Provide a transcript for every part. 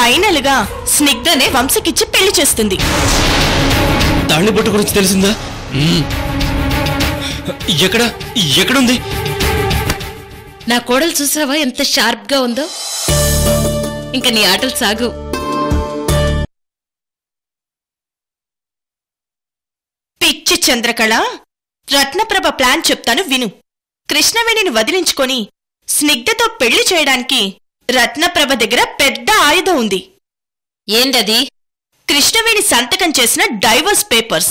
Final గా స్నిగ్ధనే వంశకిచ్చి పెళ్లి చేస్తుంది తాళిబొట్టు గురించి తెలిసిందా మ్మ్. ఎక్కడ ఎక్కడుంది నా కోడలు చూసావా ఎంత షార్ప్ గా ఉందో ఇంకా నీ ఆటలు సాగు పిచ్చి చంద్రకళ రత్నప్రభ ప్లాన్ చెప్తాను విను కృష్ణవేణిని వదిలించుకొని స్నిగ్ధతో పెళ్లి చేయడానికి రత్నప్రభ దగ్గర పెద్ద ఆయుధం ఉంది ఏందది కృష్ణవేణి సంతకం చేసిన డైవర్స్ పేపర్స్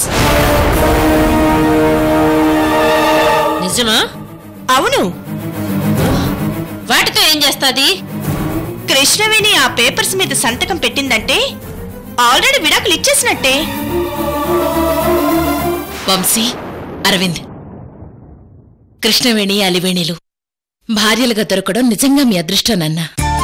నిజమా అవును వాటితో ఏం చేస్తాది కృష్ణవేణి ఆ పేపర్స్ మీద సంతకం పెట్టిందంటే ఆల్రెడీ విడాకులు ఇచ్చేసినట్టే వంశీ అరవింద్ కృష్ణవేణి అలివేణిలు భార్యలుగా దొరకడం నిజంగా మీ అదృష్టం నాన్న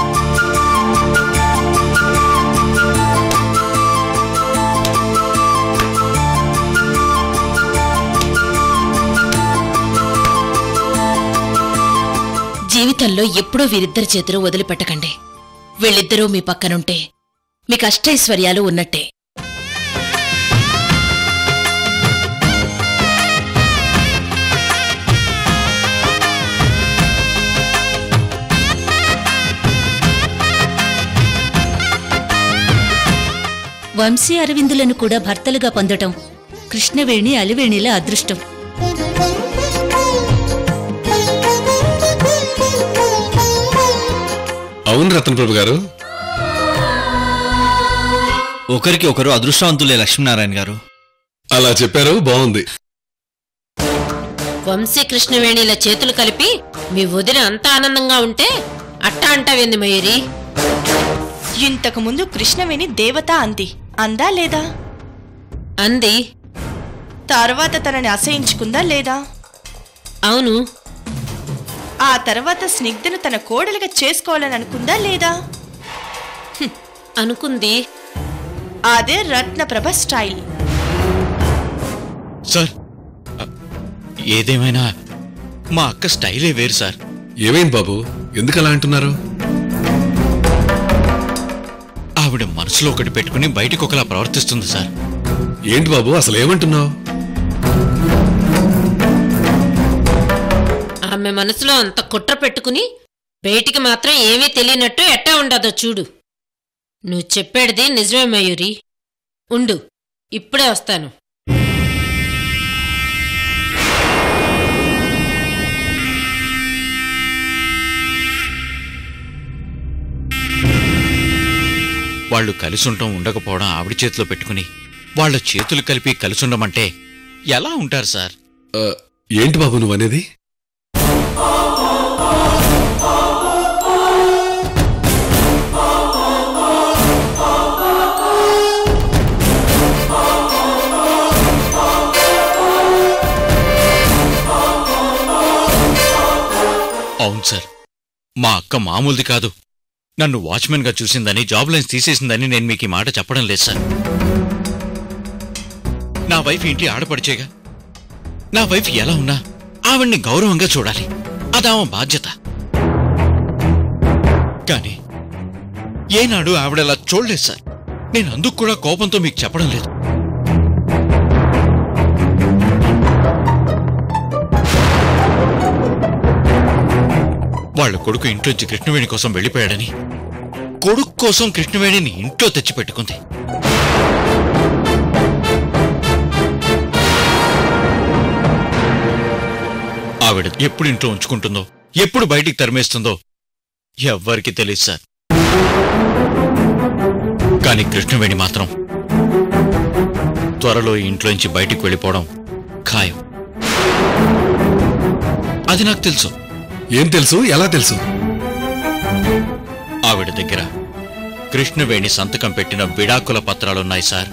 జీవితంలో ఎప్పుడూ వీరిద్దరి చేతులు వదిలిపెట్టకండి వీళ్ళిద్దరూ మీ పక్కనుంటే మీకు అష్టైశ్వర్యాలు ఉన్నట్టే వంశీ అరవిందులను కూడా భర్తలుగా పొందటం కృష్ణవేణి అలివేణిల అదృష్టం అవును రతనప్రభు గారు ఒకరికి ఒకరు అదృష్టవంతులే లక్ష్మీనారాయణ గారు అలా చెప్పారు బాగుంది వంశీ కృష్ణవేణిల చేతులు కలిపి మీ వదిన అంత ఆనందంగా ఉంటే అట్టా అంటావేంది మయూరి ఇంతకు ముందు కృష్ణవేణి దేవత అంది అందా లేదా అంది తర్వాత తనని అసహించుకుందా లేదా అవును ఆ తర్వాత స్నిగ్ధను తన కోడలుగా చేసుకోవాలని అనుకుందా లేదా అనుకుంది అదే రత్నప్రభ స్టైల్ సార్ ఏదేమైనా మా అక్క స్టైలే వేరు సార్ ఏమైంది బాబు ఎందుకు అలా అంటున్నారు ఆవిడ మనసులో ఒకటి పెట్టుకుని బయటికి ఒకలా ప్రవర్తిస్తుంది సార్ ఏంటి బాబు అసలు ఏమంటున్నావు ఆమె మనసులో అంత కుట్ర పెట్టుకుని బయటికి మాత్రం ఏమీ తెలియనట్టు ఎట్టా ఉండదో చూడు నువ్వు చెప్పేది నిజమే మయూరి ఉండు ఇప్పుడే వస్తాను వాళ్ళు కలిసి ఉండటం ఉండకపోవడం ఆవిడ చేతిలో పెట్టుకుని వాళ్ళ చేతులు కలిపి కలిసి ఉండమంటే ఎలా ఉంటారు సార్ ఆ, ఏంటి బాబు నువ్వు అనేది అవును సార్ మా అక్క మామూలుది కాదు నన్ను వాచ్మెన్గా చూసిందని జాబ్ లైన్స్ తీసేసిందని నేను మీకు ఈ మాట చెప్పడం లేదు సార్ నా వైఫ్ ఇంటి ఆడపడిచేగా నా వైఫ్ ఎలా ఉన్నా ఆవిడ్ని గౌరవంగా చూడాలి అదామ బాధ్యత కానీ ఏనాడు ఆవిడలా చూడలేదు సార్ నేను అందుకు కూడా కోపంతో మీకు చెప్పడం లేదు వాళ్ళ కొడుకు ఇంట్లోంచి కృష్ణవేణి కోసం వెళ్ళిపోయాడని కొడుకు కోసం కృష్ణవేణిని ఇంట్లో తెచ్చిపెట్టుకుంది ఆవిడ ఎప్పుడు ఇంట్లో ఉంచుకుంటుందో ఎప్పుడు బయటికి తరిమేస్తుందో ఎవ్వరికి తెలియదు సార్ కానీ కృష్ణవేణి మాత్రం త్వరలో ఈ ఇంట్లోంచి బయటికి వెళ్ళిపోవడం ఖాయం అది నాకు తెలుసు ఏం తెలుసు ఎలా తెలుసు ఆవిడ దగ్గర కృష్ణవేణి సంతకం పెట్టిన విడాకుల పత్రాలున్నాయి సార్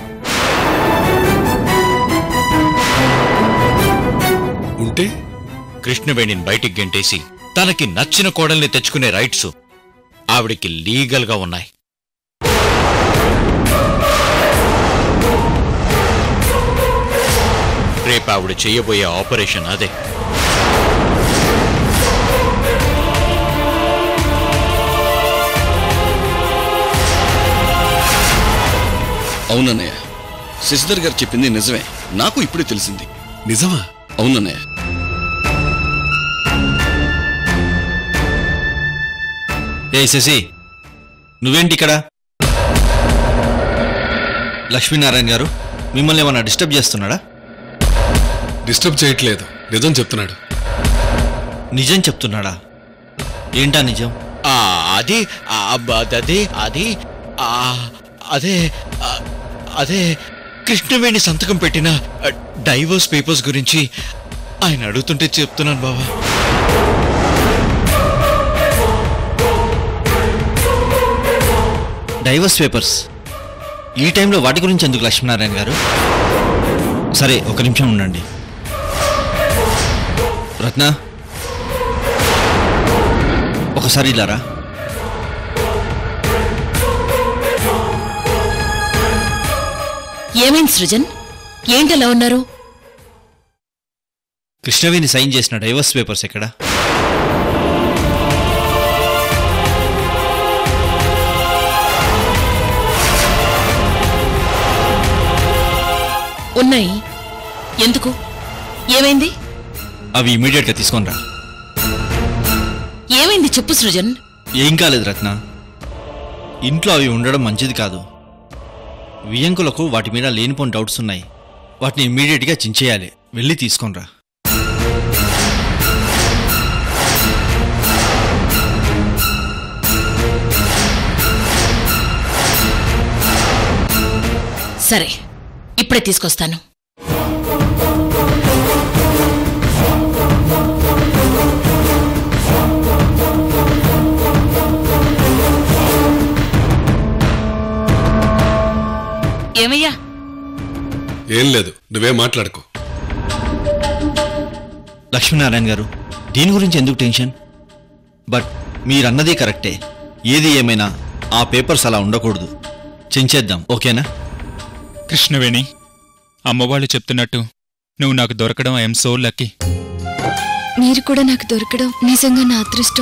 ఉంటే కృష్ణవేణిని బయటికి గెంటేసి తనకి నచ్చిన కోడల్ని తెచ్చుకునే రైట్స్ ఆవిడికి లీగల్గా ఉన్నాయి రేపు ఆవిడ చెయ్యబోయే ఆపరేషన్ అదే అవునన్నయ్య శశిధర్ గారు చెప్పింది నిజమే నాకు ఇప్పుడే తెలిసింది నిజమా అవునన్నయ్య ఏ శశి నువ్వేంటి ఇక్కడ లక్ష్మీనారాయణ గారు మిమ్మల్ని ఏమన్నా డిస్టర్బ్ చేస్తున్నాడా డిస్టర్బ్ చేయట్లేదు నిజం చెప్తున్నాడు నిజం చెప్తున్నాడా ఏంటా నిజం ఆ, అది ఆ, బ- అదే అది ఆ, అదే ఆ, అదే కృష్ణవేణి సంతకం పెట్టిన ఆ, డైవర్స్ పేపర్స్ గురించి ఆయన అడుగుతుంటే చెప్తున్నాను బాబా డైవర్స్ పేపర్స్ ఈ టైంలో వాటి గురించి ఎందుకు లక్ష్మీనారాయణ గారు సరే ఒక నిమిషం ఉండండి రత్న ఒకసారి ఇలారా ఏమైంది సృజన్ ఏంటలా ఉన్నారు కృష్ణవేణి సైన్ చేసిన డైవర్స్ పేపర్స్ ఎక్కడ ఉన్నాయి ఎందుకు ఏమైంది అవి ఇమీడియట్గా తీసుకొని రా ఏమైంది చెప్పు సృజన్ ఏం కాలేదు రత్న ఇంట్లో అవి ఉండడం మంచిది కాదు వియంకులకు వాటి మీద లేనిపోని డౌట్స్ ఉన్నాయి వాటిని ఇమ్మీడియట్గా చించేయాలి వెళ్ళి తీసుకొనిరా సరే ఇప్పుడే తీసుకొస్తాను ఏమయ్యా ఏం లేదు నువ్వే మాట్లాడుకో లక్ష్మీనారాయణ గారు దీని గురించి ఎందుకు టెన్షన్ బట్ మీరన్నదే కరెక్టే ఏది ఏమైనా ఆ పేపర్స్ అలా ఉండకూడదు చించేద్దాం ఓకేనా కృష్ణవేణి అమ్మవాళ్ళు చెప్తున్నట్టు నువ్వు నాకు దొరకడం ఐఎమ్ సో లక్కీ మీరు కూడా నాకు దొరకడం నిజంగా నా అదృష్టం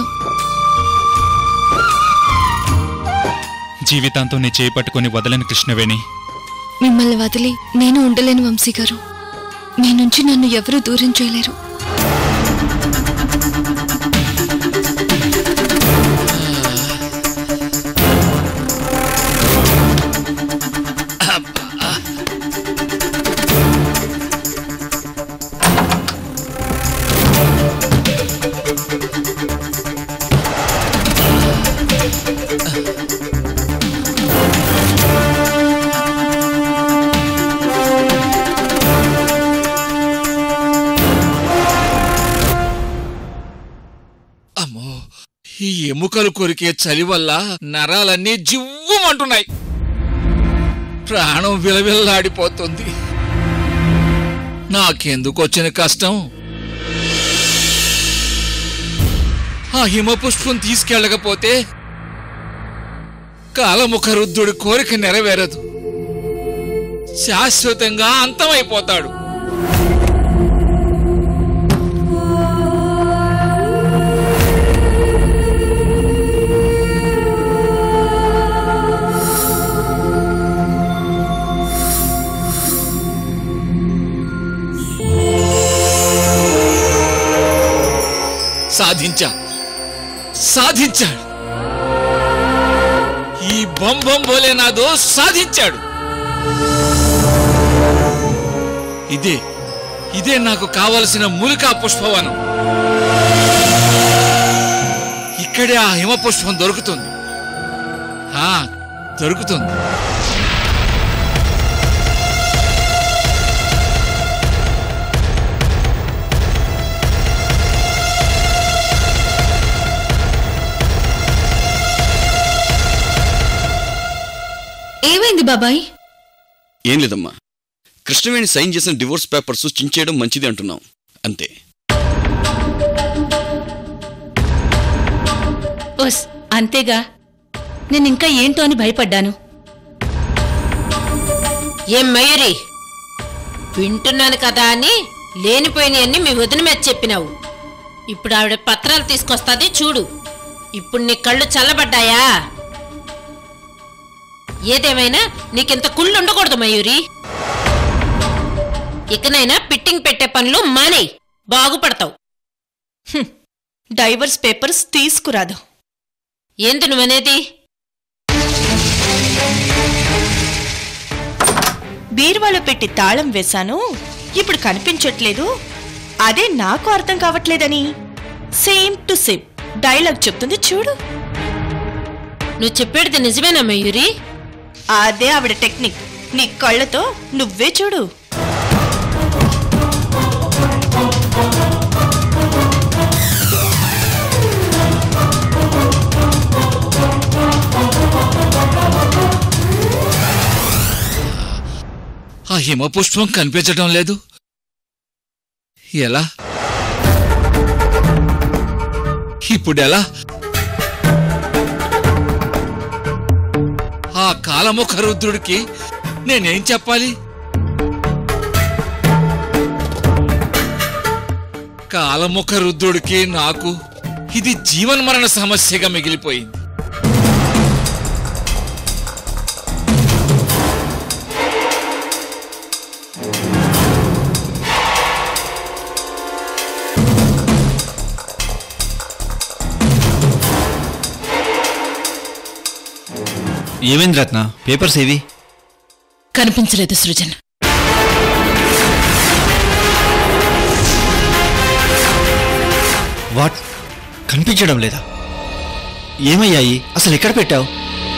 జీవితాంతం నీ చేయి పట్టుకొని వదలని కృష్ణవేణి మిమ్మల్ని వదిలి నేను ఉండలేను వంశీ గారు మీ నుంచి నన్ను ఎవరూ దూరం చేయలేరు అమ్మో ఈ ఎముకలు కొరికే చలి వల్ల నరాలన్నీ జివ్వుమంటున్నాయి ప్రాణం విలవిల్లాడిపోతుంది నాకెందుకు వచ్చిన కష్టం ఆ హిమపుష్పం తీసుకెళ్ళకపోతే కాలముఖ రుద్ధుడి కోరిక నెరవేరదు శాశ్వతంగా అంతమైపోతాడు సాధించా సాధించాడు ఈ బొంబం భోలేనాథో సాధించాడు ఇదే ఇదే నాకు కావలసిన మూలికా పుష్పవనం ఇక్కడే ఆ హిమ పుష్పం దొరుకుతుంది ఆ, దొరుకుతుంది ఏమైంది బాబాయ్ ఏం లేదమ్మా కృష్ణవేణి సైన్ చేసిన డివోర్స్ పేపర్స్ చించేయడం మంచిది అంటున్నాం అంతే ఓస్ అంతేగా నేను ఇంకా ఏంటో అని భయపడ్డాను ఏం మయూరి వింటున్నాను కదా అని లేనిపోయినవన్నీ మీ వదిన మీద చెప్పినావు ఇప్పుడు ఆవిడ పత్రాలు తీసుకొస్తాది చూడు ఇప్పుడు నీ కళ్ళు చల్లబడ్డాయా ఏదేమైనా నీకింత కుళ్ళు ఉండకూడదు మయూరి ఇకనైనా పిట్టింగ్ పెట్టే పనులు మానేయ్ బాగుపడతావు డైవర్స్ పేపర్స్ తీసుకురాదు ఏంది నువ్వనేది బీరువాలో పెట్టి తాళం వేశాను ఇప్పుడు కనిపించట్లేదు అదే నాకు అర్థం కావట్లేదని సేమ్ టు సేమ్ డైలాగ్ చెప్తుంది చూడు నువ్వు చెప్పేది నిజమేనా మయూరి అదే ఆవిడ టెక్నిక్ నీ కళ్ళతో నువ్వే చూడు ఆ హిమపుష్పం కనిపించడం లేదు ఎలా ఇప్పుడెలా ఆ కాలముఖ రుద్రుడికి నేనేం చెప్పాలి కాలముఖ రుద్రుడికి నాకు ఇది జీవన్మరణ సమస్యగా మిగిలిపోయింది ఏమైంది రత్న పేపర్స్ ఏవి కనిపించలేదు సృజన్ వాట్ కనిపించడం లేదా ఏమయ్యాయి అసలు ఎక్కడ పెట్టావు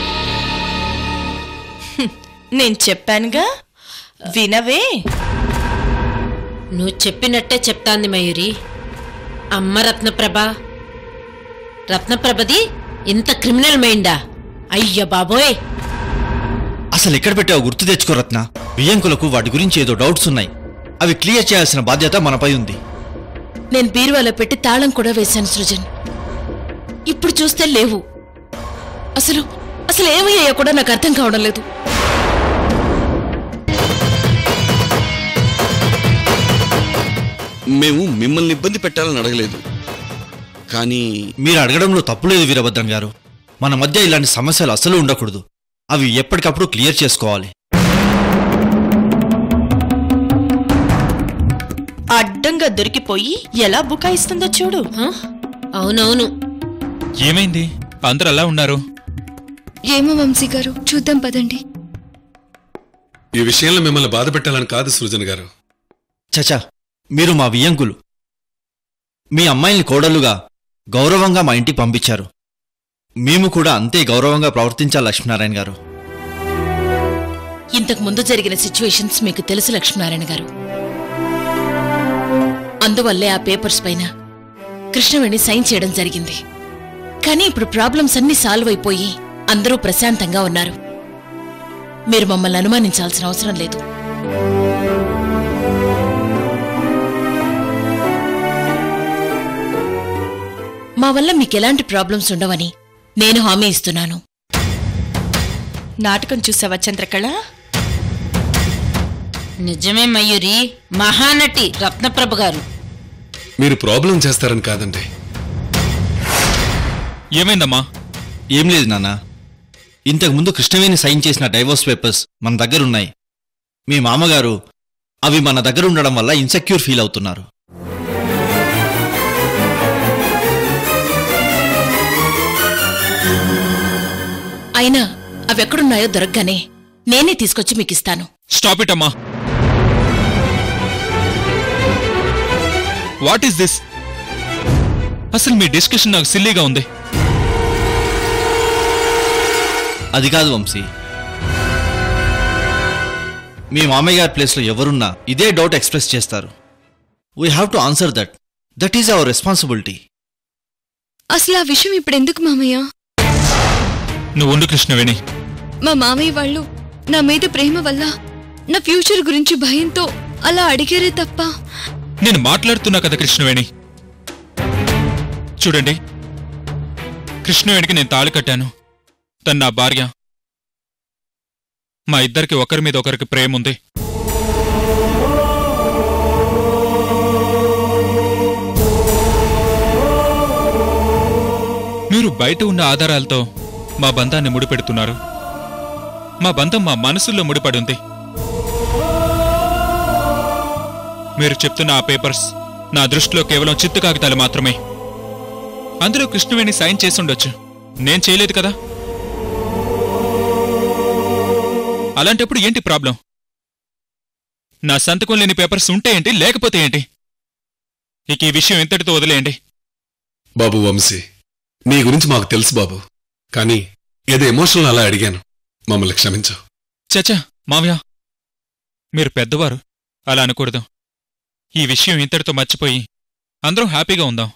నేను చెప్పానుగా వినవే నువ్వు చెప్పినట్టే చెప్తాంది మయూరి అమ్మ రత్నప్రభ రత్నప్రభది ఇంత క్రిమినల్ మైండా అయ్య బాబోయ్ అసలు ఎక్కడ పెట్టావు గుర్తు తెచ్చుకో రత్న బియ్యంకులకు వాటి గురించి ఏదో డౌట్స్ ఉన్నాయి అవి క్లియర్ చేయాల్సిన బాధ్యత మనపై ఉంది నేను బీరువాలో పెట్టి తాళం కూడా వేశాను సృజన్ ఇప్పుడు చూస్తే లేవు అసలు అసలు ఏమయ్యాయో కూడా నాకు అర్థం కావడం లేదు మేము మిమ్మల్ని ఇబ్బంది పెట్టాలని అడగలేదు కానీ మీరు అడగడంలో తప్పులేదు వీరభద్రం గారు మన మధ్య ఇలాంటి సమస్యలు అసలు ఉండకూడదు అవి ఎప్పటికప్పుడు క్లియర్ చేసుకోవాలి అడ్డంగా దొరికిపోయి ఎలా బుకాయిస్తుందో చూడు అవునవును ఏమైంది అందరూ అలా ఉన్నారు ఏమో వంశీ గారు చూద్దాం పదండి ఈ విషయంలో మిమ్మల్ని బాధ పెట్టాలని కాదు సృజన్ గారు చచా మీరు మా వియ్యంకులు మీ అమ్మాయిల్ని కోడలుగా గౌరవంగా మా ఇంటికి పంపించారు మేము కూడా అంతే గౌరవంగా ప్రవర్తించాలి లక్ష్మీనారాయణ గారు ఇంతకు ముందు జరిగిన సిచ్యువేషన్స్ మీకు తెలుసు లక్ష్మీనారాయణ గారు అందువల్లే ఆ పేపర్స్ పైన కృష్ణవేణి సైన్ చేయడం జరిగింది కానీ ఇప్పుడు ప్రాబ్లమ్స్ అన్నీ సాల్వ్ అయిపోయి అందరూ ప్రశాంతంగా ఉన్నారు మీరు మమ్మల్ని అనుమానించాల్సిన అవసరం లేదు మా వల్ల మీకు ఎలాంటి ప్రాబ్లమ్స్ ఉండవని నేను హామీ ఇస్తున్నాను నాటకం చూసావా చంద్రకళ నిజమే మయూరి మహానటి రత్నప్రభ గారు మీరు ప్రాబ్లం చేస్తారని కాదండి ఏమైందమ్మా ఏం లేదు నాన్న ఇంతకుముందు కృష్ణవేణి సైన్ చేసిన డైవోర్స్ పేపర్స్ మన దగ్గరున్నాయి మీ మామగారు అవి మన దగ్గర ఉండడం వల్ల ఇన్సెక్యూర్ ఫీల్ అవుతున్నారు అయినా అవెక్కడున్నాయో దొరకగానే నేనే తీసుకొచ్చి మీకు ఇస్తాను స్టాప్ ఇట్ అమ్మా వాట్ ఈస్ దిస్ అసలు మీ డిస్కషన్ నాకు సిల్లీగా ఉంది అది కాదు వంశీ మీ మామయ్య గారి ప్లేస్లో ఎవరున్నా ఇదే డౌట్ ఎక్స్ప్రెస్ చేస్తారు we have to answer that that is our responsibility అసలు ఆ విషయం ఇప్పుడు ఎందుకు మామయ్య నువ్వు ఉండు కృష్ణవేణి మా మామయ్య వాళ్ళు నా మీద ప్రేమ వల్ల నా ఫ్యూచర్ గురించి భయంతో అలా అడిగారే తప్ప నేను మాట్లాడుతున్నా కదా కృష్ణవేణి చూడండి కృష్ణవేణికి నేను తాళి కట్టాను తను నా భార్య మా ఇద్దరికి ఒకరి మీద ఒకరికి ప్రేమ ఉంది మీరు బయట ఉన్న ఆధారాలతో మా బంధాన్ని ముడిపెడుతున్నారు మా బంధం మా మనసుల్లో ముడిపడుంది మీరు చెప్తున్న ఆ పేపర్స్ నా దృష్టిలో కేవలం చిత్తు కాగితాలు మాత్రమే అందులో కృష్ణవేణి సైన్ చేసి ఉండొచ్చు నేను చేయలేదు కదా అలాంటప్పుడు ఏంటి ప్రాబ్లం నా సంతకం లేని పేపర్స్ ఉంటే ఏంటి లేకపోతే ఏంటి ఇక ఈ విషయం ఇంతటితో వదిలేయండి బాబు వంశీ నీ గురించి మాకు తెలుసు బాబు కానీ ఏదో ఎమోషనల్ అలా అడిగాను మమ్మల్ని క్షమించు చచ్చా మావయ్య మీరు పెద్దవారు అలా అనకూడదు ఈ విషయం ఇంతటితో మర్చిపోయి అందరం హ్యాపీగా ఉందాం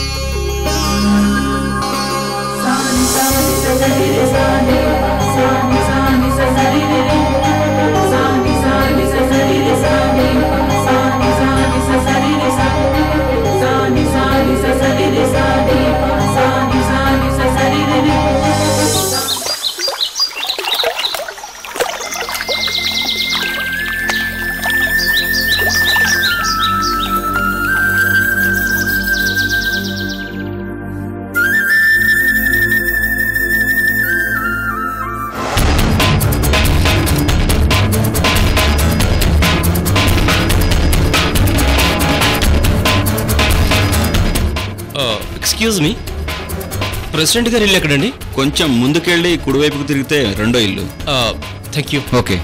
ఎక్స్క్యూజ్ మీ ప్రెసిడెంట్ గారు ఇల్లు ఎక్కడండి కొంచెం ముందుకెళ్ళి కుడివైపుకు తిరిగితే రెండో ఇల్లు థ్యాంక్ యూ ఓకే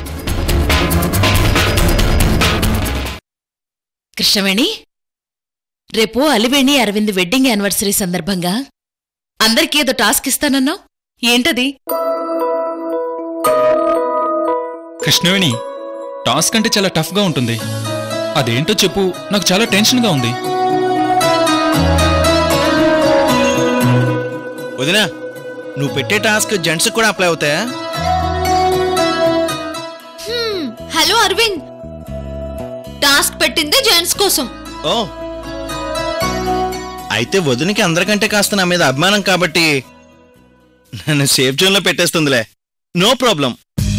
కృష్ణవేణి రేపు అలివేణి అరవింద్ వెడ్డింగ్ యానివర్సరీ సందర్భంగా అందరికీ ఏదో టాస్క్ ఇస్తానన్నావు ఏంటది కృష్ణవేణి టాస్క్ అంటే చాలా టఫ్గా ఉంటుంది అదేంటో చెప్పు నాకు చాలా టెన్షన్గా ఉంది వదినా నువ్వు పెట్టే టాస్క్ జెంట్స్ కూడా అప్లై అవుతాయా హ్మ్, హలో అరవింద్ టాస్క్ పెట్టిందే జెంట్స్ కోసం ఓ అయితే వదినికి అందరికంటే కాస్త నా మీద అభిమానం కాబట్టి నన్ను సేఫ్ జోన్లో పెట్టేస్తుందిలే నో ప్రాబ్లం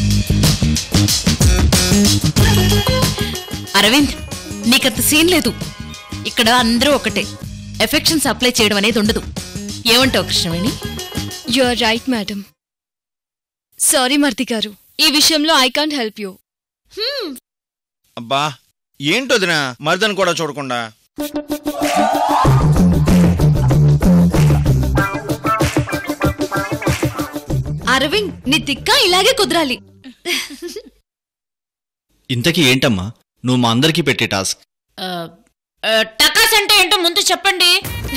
అరవింద్ నీకంత సీన్ లేదు ఇక్కడ అందరూ ఒకటే ఎఫెక్షన్స్ అప్లై చేయడం అనేది ఉండదు ఏమంటావు Krishnaveni you are right madam sorry Murthy garu ఈ విషయంలో ఐ కాంట్ హెల్ప్ యూ అబ్బా ఏంటి వదినా మరిదని కూడా చూడకుండా అరవింద్ నీ తిక్క ఇలాగే కుదరాలి ఇంతకీ ఏంటమ్మా నువ్వు మా అందరికీ పెట్టే టాస్క్ ఆ, ఆ, టకాస్ అంటే ఏంటో ముందు చెప్పండి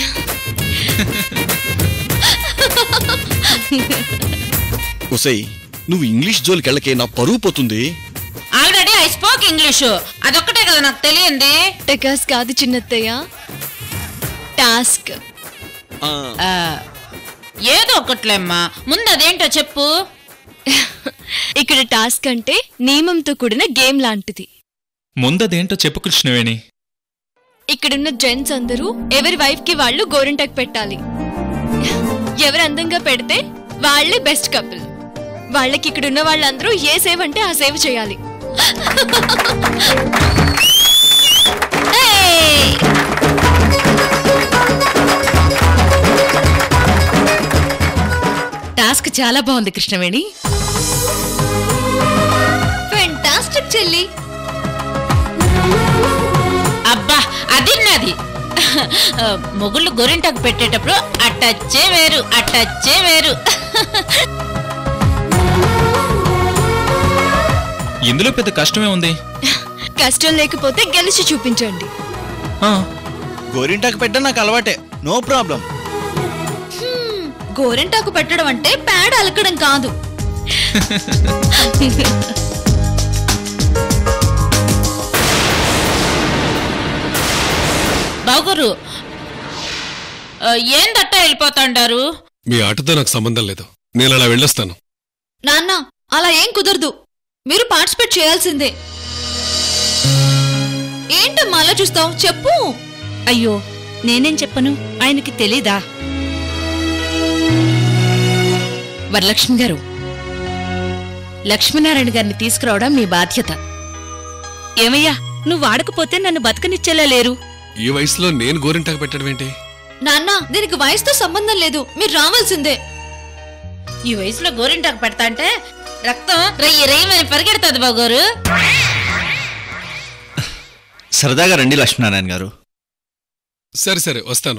ఉసై నువ్వు ఇంగ్లీష్ జోలికెళ్ళకే నా పరువు పోతుంది ఆల్రెడీ ఐ స్పోక్ ఇంగ్లీషు అదొక్కటే కదా నాకు తెలియంది టెకాస్ కాదు చిన్నత్తయ్య టాస్క్ ఆ, ఏదో ఒకట్లేమ్మా ముందు అదేంటో చెప్పు ఇక్కడ టాస్క్ అంటే నియమంతో కూడిన గేమ్ లాంటిది ముందదేంటో చెప్పు కృష్ణవేణి ఇక్కడున్న జెంట్స్ అందరూ ఎవరి వైఫ్ కి వాళ్ళు గోరింటాకు పెట్టాలి ఎవరు అందంగా పెడితే వాళ్ళే బెస్ట్ కపుల్ వాళ్ళకి ఇక్కడున్న వాళ్ళందరూ ఏ సేవ్ అంటే ఆ సేవ్ చేయాలి టాస్క్ చాలా బాగుంది కృష్ణవేణి ఫెంటాస్టిక్ చెల్లి అబ్బా అది నాది ఆ, మొగుళ్ళు గొరింటాకు పెట్టేటప్పుడు అట్టచ్చే వేరు అట్టచ్చే వేరు ఇందులో పెద్ద కష్టమే ఉంది కష్టం లేకపోతే గెలిచి చూపించండి గోరింటాకు పెట్ట నాకు అలవాటే నో ప్రాబ్లం గోరింటాకు పెట్టడం అంటే పేడ అలకడం కాదు బాగురు ఆ, ఏందట్ట వెళ్ళిపోతాండారు మీ ఆటతో నాకు సంబంధం లేదు నేను అలా వెళ్ళొస్తాను నాన్న అలా ఏం కుదరదు మీరు పార్టిసిపేట్ చేయాల్సిందే ఏంటమ్మా అలా చూస్తావు చెప్పు అయ్యో నేనేం చెప్పను ఆయనకి తెలీదా వరలక్ష్మి గారు లక్ష్మీనారాయణ గారిని తీసుకురావడం మీ బాధ్యత ఏమయ్యా నువ్వు వాడకపోతే నన్ను బతకనిచ్చేలా లేరు ఈ వయసులో నేను గోరింటాకు పెట్టడం ఏంటి నాన్న దీనికి వయసుతో సంబంధం లేదు మీరు రావాల్సిందే ఈ వయసులో గోరింటాకు పెడతా అంటే రక్తం రయ్యి రయ్యమని పరిగెడుతుంది బాగోరు సరదాగా రండి లక్ష్మీనారాయణ గారు సరే సరే వస్తాను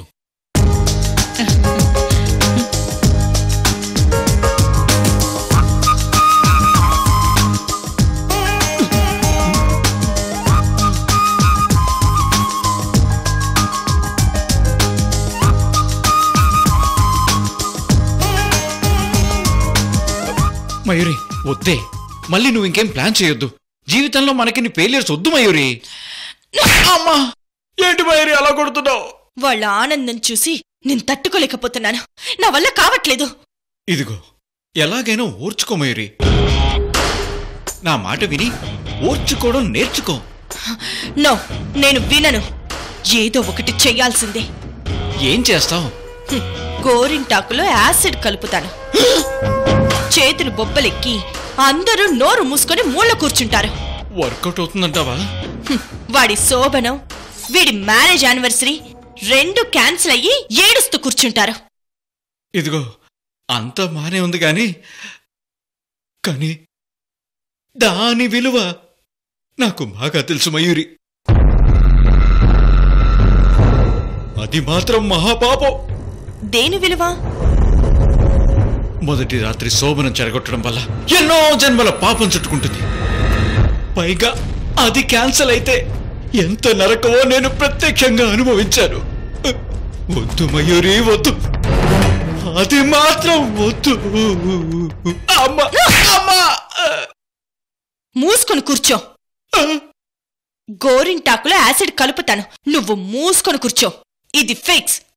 మయూరి వద్దే మళ్ళీ నువ్వు ఇంకేం ప్లాన్ చేయొద్దు జీవితంలో మనకి నీ ఫెయిలియర్స్ వద్దు మయూరి అమ్మా ఏంటి మయూరి అలా కొడుతున్నావు వాళ్ళ ఆనందం చూసి నేను తట్టుకోలేకపోతున్నాను నా వల్ల కావట్లేదు ఇదిగో ఎలాగైనా ఓర్చుకో మయూరి నా మాట విని ఓర్చుకోవడం నేర్చుకో నో నేను వినను ఏదో ఒకటి చెయ్యాల్సిందే ఏం చేస్తావు హ్మ్, గోరింటాకులో యాసిడ్ కలుపుతాను చేతులు బొబ్బలెక్కి అందరూ నోరు మూసుకొని మూల కూర్చుంటారు వర్కౌట్ అవుతుందంటావా హ్మ్, వాడి శోభనం వీడి మ్యారేజ్ యానివర్సరీ రెండు క్యాన్సిల్ అయ్యి ఏడుస్తూ కూర్చుంటారు ఇదిగో అంత బానే ఉంది కానీ కానీ దాని విలువ నాకు బాగా తెలుసు మయూరి అది మాత్రం మహాపాపం దేని విలువ మొదటి రాత్రి శోభనం చెరగొట్టడం వల్ల ఎన్నో జన్మల పాపం చుట్టుకుంటుంది పైగా అది క్యాన్సల్ అయితే ఎంత నరకమో నేను ప్రత్యక్షంగా అనుభవించాను వద్దు మయూరి వద్దు అది మాత్రం వద్దు అమ్మా అమ్మా మూసుకొని కూర్చో గోరింటాకులో యాసిడ్ కలుపుతాను నువ్వు మూసుకొని కూర్చో ఇది ఫిక్స్